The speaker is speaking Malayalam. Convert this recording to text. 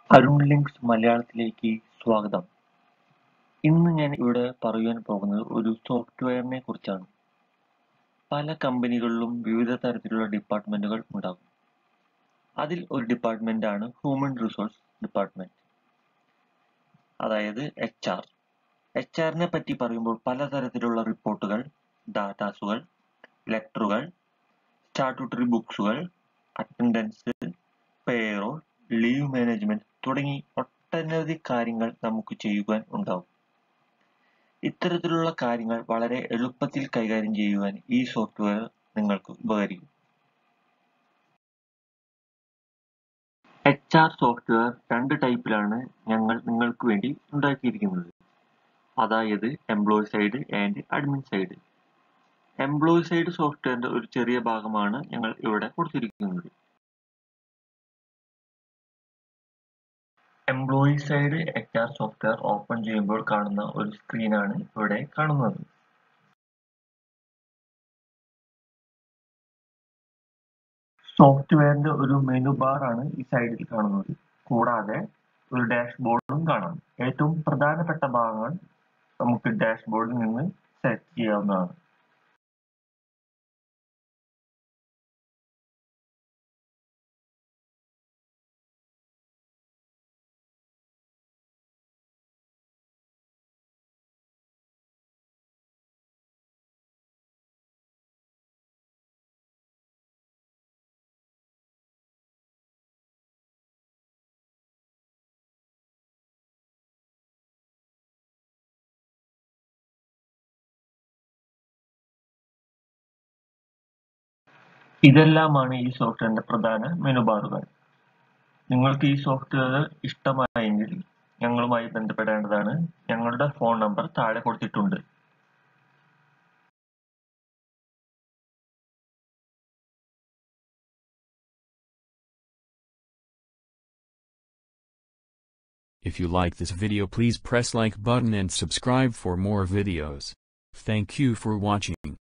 അരുൺ ലിങ്ക്സ് മലയാളത്തിലേക്ക് സ്വാഗതം ഇന്ന് ഞാൻ ഇവിടെ പറയുവാൻ പോകുന്നത് ഒരു സോഫ്റ്റ്വെയറിനെ കുറിച്ചാണ് പല കമ്പനികളിലും വിവിധ തരത്തിലുള്ള ഡിപ്പാർട്ട്മെന്റുകൾ ഉണ്ടാകും അതിൽ ഒരു ഡിപ്പാർട്ട്മെന്റ് ആണ് ഹ്യൂമൻ റിസോഴ്സ് ഡിപ്പാർട്ട്മെന്റ് അതായത് എച്ച് ആർ എച്ച് ആറിനെ പറ്റി പറയുമ്പോൾ പലതരത്തിലുള്ള റിപ്പോർട്ടുകൾ ഡാറ്റാസുകൾ ലെറ്ററുകൾ സ്റ്റാറ്റ്യൂട്ടറി ബുക്സുകൾ അറ്റൻഡൻസ് പേറോൾ ലീവ് മാനേജ്മെന്റ് തുടങ്ങി ഒട്ടനവധി കാര്യങ്ങൾ നമുക്ക് ചെയ്യുവാൻ ഉണ്ടാവും ഇത്തരത്തിലുള്ള കാര്യങ്ങൾ വളരെ എളുപ്പത്തിൽ കൈകാര്യം ചെയ്യുവാൻ ഈ സോഫ്റ്റ്വെയർ നിങ്ങൾക്ക് ഉപകരിക്കും എച്ച് ആർ സോഫ്റ്റ്വെയർ രണ്ട് ടൈപ്പിലാണ് ഞങ്ങൾ നിങ്ങൾക്ക് വേണ്ടി ഉണ്ടാക്കിയിരിക്കുന്നത് അതായത് employee side and admin side employee side സോഫ്റ്റ്വെയറിന്റെ ഒരു ചെറിയ ഭാഗമാണ് ഞങ്ങൾ ഇവിടെ കൊടുത്തിരിക്കുന്നത് employee side H R software open ചെയ്യുമ്പോൾ കാണുന്ന ഒരു സ്ക്രീനാണ് ഇവിടെ കാണുന്നത് സോഫ്റ്റ്വെയറിന്റെ ഒരു മെനു ബാർ ആണ് ഈ സൈഡിൽ കാണുന്നത് കൂടാതെ ഒരു ഡാഷ്ബോർഡും കാണാം ഏറ്റവും പ്രധാനപ്പെട്ട ഭാഗങ്ങൾ നമുക്ക് ഡാഷ്ബോർഡിൽ നിന്ന് സെറ്റ് ചെയ്യാവുന്നതാണ് ഇതെല്ലാമാണ് ഈ സോഫ്റ്റ്വെയറിന്റെ പ്രധാന മെനു ബാറുകൾ നിങ്ങൾക്ക് ഈ സോഫ്റ്റ്വെയർ ഇഷ്ടമായെങ്കിൽ ഞങ്ങളുമായി ബന്ധപ്പെടേണ്ടതാണ് ഞങ്ങളുടെ ഫോൺ നമ്പർ താഴെ കൊടുത്തിട്ടുണ്ട് If you like this video please press like button and subscribe for more videos. Thank you for watching.